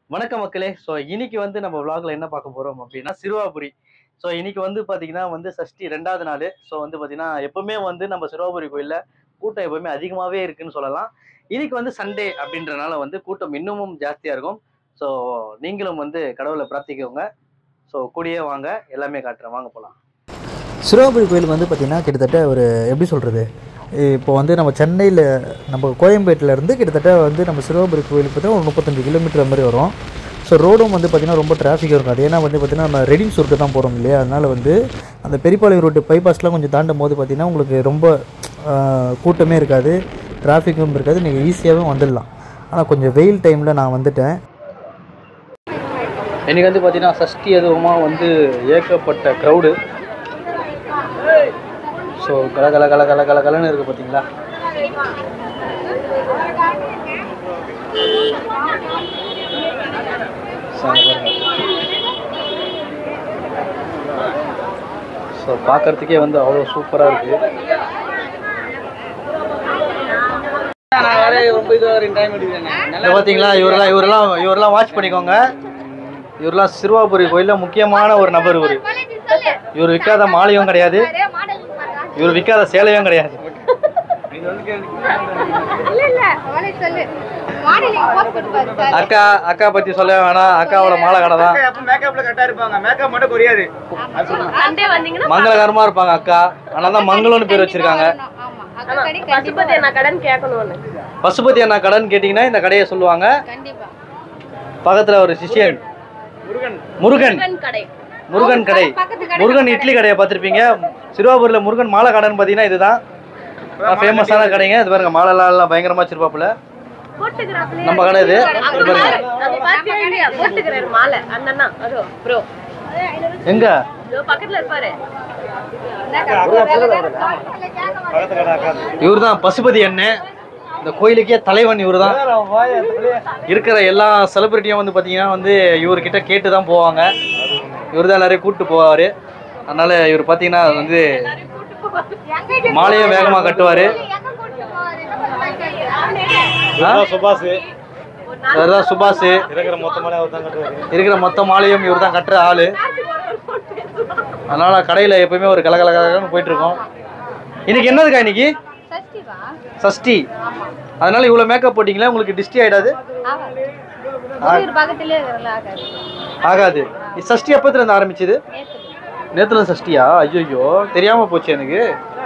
வணக்கம் மக்களே ஸோ இன்னைக்கு வந்து நம்ம vlogல என்ன பார்க்க போறோம் அப்படின்னா சிறுவாபுரி ஸோ இன்னைக்கு வந்து பாத்தீங்கன்னா வந்து சஷ்டி ரெண்டாவது நாள் ஸோ வந்து பாத்தீங்கன்னா எப்பவுமே வந்து நம்ம சிறுவாபுரி கோயில்ல கூட்டம் எப்பவுமே அதிகமாகவே இருக்குன்னு சொல்லலாம் இன்னைக்கு வந்து சண்டே அப்படின்றனால வந்து கூட்டம் இன்னமும் ஜாஸ்தியா இருக்கும் ஸோ நீங்களும் வந்து கடவுளை பிரார்த்திக்கோங்க ஸோ கூடியே வாங்க எல்லாமே காட்டுறேன் வாங்க போகலாம் சிறுவாபுரி கோயில் வந்து பார்த்திங்கன்னா கிட்டத்தட்ட ஒரு எப்படி சொல்கிறது இப்போ வந்து நம்ம சென்னையில் நம்ம கோயம்பேட்டில் இருந்து கிட்டத்தட்ட வந்து நம்ம சிறுவாபுரி கோயிலுக்கு பார்த்தீங்கன்னா ஒரு முப்பத்தஞ்சு கிலோமீட்டர் மாதிரி வரும் ஸோ ரோடும் வந்து பார்த்திங்கன்னா ரொம்ப டிராஃபிக் இருக்கும் அது ஏன்னா வந்து பார்த்திங்கன்னா நம்ம ரெடின்ஸ் ரூட்டு தான் போகிறோம் இல்லையா அதனால் வந்து அந்த பெரியபாளையம் ரோட்டு பைபாஸ்லாம் கொஞ்சம் தாண்டும் போது பார்த்திங்கன்னா உங்களுக்கு ரொம்ப ஆஹ், கூட்டமே இருக்காது டிராஃபிக்கும் இருக்காது நீங்கள் ஈஸியாகவே வந்துடலாம் ஆனால் கொஞ்சம் வெயில் டைமில் நான் வந்துட்டேன் இன்னைக்கு வந்து பார்த்தீங்கன்னா சஷ்டி அதுவுமா வந்து ஏகப்பட்ட க்ரௌடு ஸோ கல கல கல கல கல கலன்னு இருக்கு பார்த்தீங்களா ஸோ பார்க்கறதுக்கே வந்து அவ்வளோ சூப்பராக இருக்கு இங்க பார்த்தீங்களா இவரெல்லாம் இவரெல்லாம் இவரெல்லாம் வாட்ச் பண்ணிக்கோங்க இவரெல்லாம் சிறுவாபுரி கோயிலில் முக்கியமான ஒரு நபர் இவர் இவர் விற்காத மாலையும் கிடையாது இவர் விற்காத சேலையும் கிடையாது அக்கா அக்கா பத்தி சொல்ல வேணாம் அக்காவோட மாலை கடை தான் மேக்கப்ல கரெக்டா இருப்பாங்க மேக்கப் மட்டும் குறையாது சண்டே வந்தீங்கன்னா மங்களகரமா இருப்பாங்க அக்கா அதனால தான் மங்களம்னு பேர் வச்சிருக்காங்க பசுபதி நான் கடன் கேட்கணும்னு பசுபதி அண்ணா கடைன்னு கேட்டிங்கன்னா இந்த கடையை சொல்லுவாங்க கண்டிப்பா பக்கத்துல ஒரு சிஷியன் முருகன் முருகன் கடன் கடை முருகன் கடை முருகன் இட்லி கடையை பார்த்துருப்பீங்க சிறுவாபுரியில் முருகன் மாலை கடைன்னு பார்த்தீங்கன்னா இதுதான் ஃபேமஸான கடைங்க இது பாருங்க மாலைலாம் எல்லாம் பயங்கரமா வச்சிருப்பாப்புல போட்டுக்கிறாப்ல நம்ம கடை இது இது பாருங்க அது பாத்தியா இல்லையா போட்டுக்கிறாரு மாலை அந்த அண்ணா அதோ ப்ரோ எங்க இதோ பக்கத்துல இருப்பாரு இவர் தான் பசுபதி அண்ணன் இந்த கோயிலுக்கே தலைவன் இவர் தான் இருக்கிற எல்லா செலிபிரிட்டியும் வந்து பார்த்தீங்கன்னா வந்து இவர்கிட்ட கேட்டு தான் போவாங்க இவர் தான் நிறைய கூப்பிட்டு போவார் அதனால இவர் பார்த்தீங்கன்னா வந்து மாலையும் வேகமாக கட்டுவார் சுபாஷ் இவர் தான் சுபாஷ் இருக்கிற மொத்தமான அவர் தான் கட்டுவாரு இருக்கிற மொத்த மாலையும் இவர் தான் கட்டுற ஆள் அதனால கடையில் எப்பயுமே ஒரு கலகல கலகலன்னு போயிட்டு இருக்கோம் இன்னைக்கு என்னதுக்கா இன்னைக்கு சஷ்டி அதனால இவ்வளோ மேக்கப் போட்டிங்களா உங்களுக்கு டிஸ்டி ஆயிடாது பக்கத்திலே ஆகாது சஷ்டி எப்பத்துல இருந்து ஆரம்பிச்சது நேத்துல சஷ்டியா ஐயோ தெரியாம போச்சு எனக்கு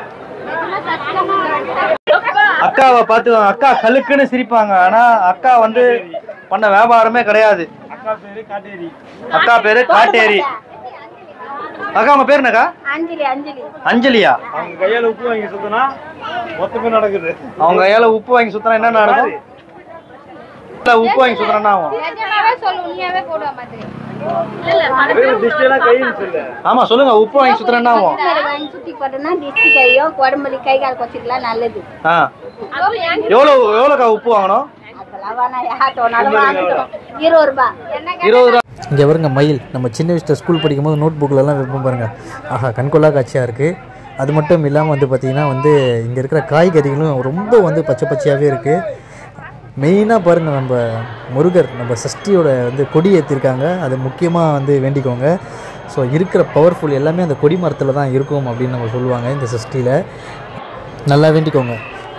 அக்காவை பார்த்து அக்கா கலுக்குன்னு சிரிப்பாங்க ஆனா அக்கா வந்து பண்ண வியாபாரமே கிடையாது அக்கா பேரு காட்டேரி அக்கா பேரு காட்டேரி அக்கா உங்க பேர் என்னக்கா அஞ்சலி அஞ்சலி அஞ்சலியா அவங்க கையால உப்பு வாங்கி சுத்தினா மொத்தமே நடக்குது அவங்க கையால உப்பு வாங்கி சுத்தினா என்ன நடக்கும் இல்ல, உப்பு வாங்கி சுத்தினா என்ன ஆகும் நிஜமாவே சொல்லு உண்மையாவே போடுவா மாதிரி திருஷ்டி எல்லாம் கைன்னு சொல்லு ஆமா சொல்லுங்க உப்பு வாங்கி சுத்தினா என்ன ஆகும் வாங்கி சுத்தி போட்டோம்னா திஷ்டி கையோ உடம்புல கை கால் கொச்சிக்கலாம் நல்லது ஆ எவ்வளோ எவ்வளோக்கா உப்பு வாங்கணும் அதெல்லாம் வேணாம் யாத்தோனாலும் வாங்கிட்டோம் இருபது ரூபாய் என்ன இருபது ரூபா இங்கே பாருங்க மயில் நம்ம சின்ன வயசுல ஸ்கூல் படிக்கும்போது நோட் புக்கிலலாம் வைப்போம் பாருங்க ஆஹா கண்கொள்ளா காட்சியாக இருக்குது அது மட்டும் இல்லாமல் வந்து பார்த்திங்கன்னா வந்து இங்கே இருக்கிற காய்கறிகளும் ரொம்ப வந்து பச்சை பச்சையாகவே இருக்குது மெயினாக பாருங்கள் நம்ம முருகர் நம்ம சஷ்டியோட வந்து கொடி ஏற்றிருக்காங்க அது முக்கியமாக வந்து வேண்டிக்கோங்க ஸோ இருக்கிற பவர்ஃபுல் எல்லாமே அந்த கொடி மரத்தில் தான் இருக்கும் அப்படின்னு நம்ம சொல்லுவாங்க இந்த சஷ்டியில் நல்லா வேண்டிக்கோங்க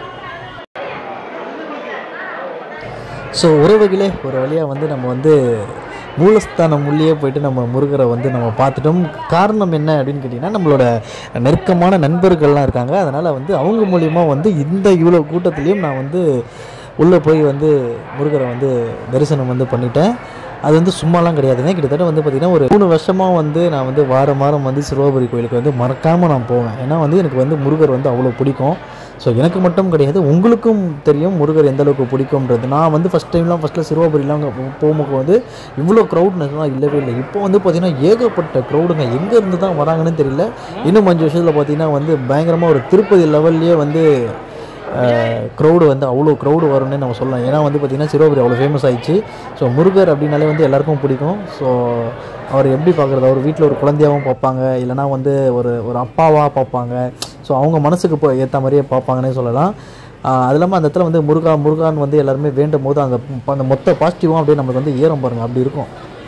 ஸோ உறவுகளே ஒரு வழியாக வந்து நம்ம வந்து மூலஸ்தானம் உள்ளே போயிட்டு நம்ம முருகரை வந்து நம்ம பார்த்துட்டோம் காரணம் என்ன அப்படின்னு கேட்டிங்கன்னா நம்மளோட நெருக்கமான நண்பர்கள்லாம் இருக்காங்க அதனால் வந்து அவங்க மூலியமாக வந்து இந்த இவ்வளோ கூட்டத்துலேயும் நான் வந்து உள்ளே போய் வந்து முருகரை வந்து தரிசனம் வந்து பண்ணிட்டேன் அது வந்து சும்மாலாம் கிடையாதுங்க கிட்டத்தட்ட வந்து பார்த்திங்கன்னா ஒரு மூணு வருஷமாக வந்து நான் வந்து வாரம் வாரம் வந்து சிறுவாபுரி கோயிலுக்கு வந்து மறக்காமல் நான் போவேன் ஏன்னா வந்து எனக்கு வந்து முருகர் வந்து அவ்வளோ பிடிக்கும் ஸோ எனக்கு மட்டும் கிடையாது உங்களுக்கும் தெரியும் முருகர் எந்த அளவுக்கு பிடிக்கும்ன்றது நான் வந்து ஃபஸ்ட் டைம்லாம் ஃபஸ்ட்டில் சிறுவாபுரிலாம் அங்கே போகும்போது வந்து இவ்வளோ க்ரௌட்னஸ்லாம் இல்லவே இல்லை இப்போ வந்து பார்த்திங்கன்னா ஏகப்பட்ட க்ரௌடுங்க எங்கே இருந்து தான் வராங்கன்னு தெரியல இன்னும் அஞ்சு வருஷத்தில் பார்த்திங்கன்னா வந்து பயங்கரமாக ஒரு திருப்பதி லெவல்லையே வந்து க்ரௌடு வந்து அவ்வளோ க்ரௌடு வரும்னு நம்ம சொல்லலாம் ஏன்னா வந்து பார்த்திங்கன்னா சிறுவாபுரி அவ்வளோ ஃபேமஸ் ஆயிடுச்சு ஸோ முருகர் அப்படின்னாலே வந்து எல்லாருக்கும் பிடிக்கும் ஸோ அவர் எப்படி பார்க்குறது அவர் வீட்டில் ஒரு குழந்தையாகவும் பார்ப்பாங்க இல்லைனா வந்து ஒரு ஒரு அப்பாவாக பார்ப்பாங்க ஸோ அவங்க மனசுக்கு இப்போ ஏற்ற மாதிரியே பார்ப்பாங்கன்னே சொல்லலாம் ஆஹ் அது இல்லாமல் அந்த இடத்துல வந்து முருகா முருகான்னு வந்து எல்லாருமே வேண்டும் போது அந்த அந்த மொத்த பாசிட்டிவும் அப்படியே நம்மளுக்கு வந்து ஏறும் பாருங்க அப்படி இருக்கும்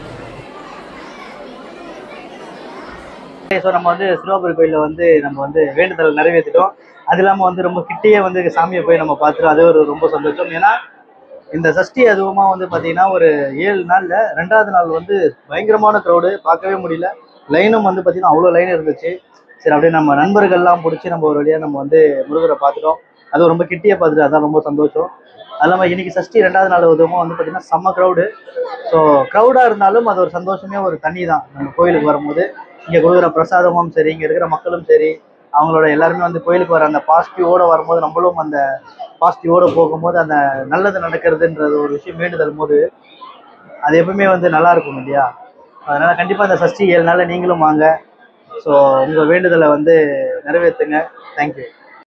ஸோ நம்ம வந்து சிறுவாபுரி கோயிலில் வந்து நம்ம வந்து வேண்டுதல் நிறைவேற்றிட்டோம் அது இல்லாமல் வந்து ரொம்ப கிட்டேயே வந்து சாமியை போய் நம்ம பார்த்துட்டோம் அது ஒரு ரொம்ப சந்தோஷம் ஏன்னா இந்த சஷ்டி அதுவுமா வந்து பார்த்தீங்கன்னா ஒரு ஏழு நாளில் ரெண்டாவது நாள் வந்து பயங்கரமான க்ரௌடு பார்க்கவே முடியல லைனும் வந்து பார்த்தீங்கன்னா அவ்வளோ லைன் இருந்துச்சு சரி அப்படியே நம்ம நண்பர்கள்லாம் பிடிச்சி நம்ம ஒரு வழியாக நம்ம வந்து முருகரை பார்த்துட்டோம் அது ரொம்ப கிட்டேயே பார்த்துட்டு அதான் ரொம்ப சந்தோஷம் அது இல்லாமல் இன்னைக்கு சஷ்டி ரெண்டாவது நாள் உதவும் வந்து பார்த்தீங்கன்னா செம்ம க்ரௌடு ஸோ க்ரௌடாக இருந்தாலும் அது ஒரு சந்தோஷமே ஒரு தனி தான் நம்ம கோயிலுக்கு வரும்போது இங்கே கொடுக்குற பிரசாதமும் சரி இங்கே இருக்கிற மக்களும் சரி அவங்களோட எல்லாருமே வந்து கோயிலுக்கு வர அந்த பாசிட்டிவோட வரும்போது நம்மளும் அந்த பாசிட்டிவோட போகும்போது அந்த நல்லது நடக்கிறதுன்றது ஒரு விஷயம் வேண்டுதல் போது அது எப்பவுமே வந்து நல்லா இருக்கும் இல்லையா அதனால கண்டிப்பாக இந்த சஷ்டி ஏழு நாளில் நீங்களும் வாங்க ஸோ உங்கள் வேண்டுதலை வந்து நிறைவேற்றுங்க தேங்க்யூ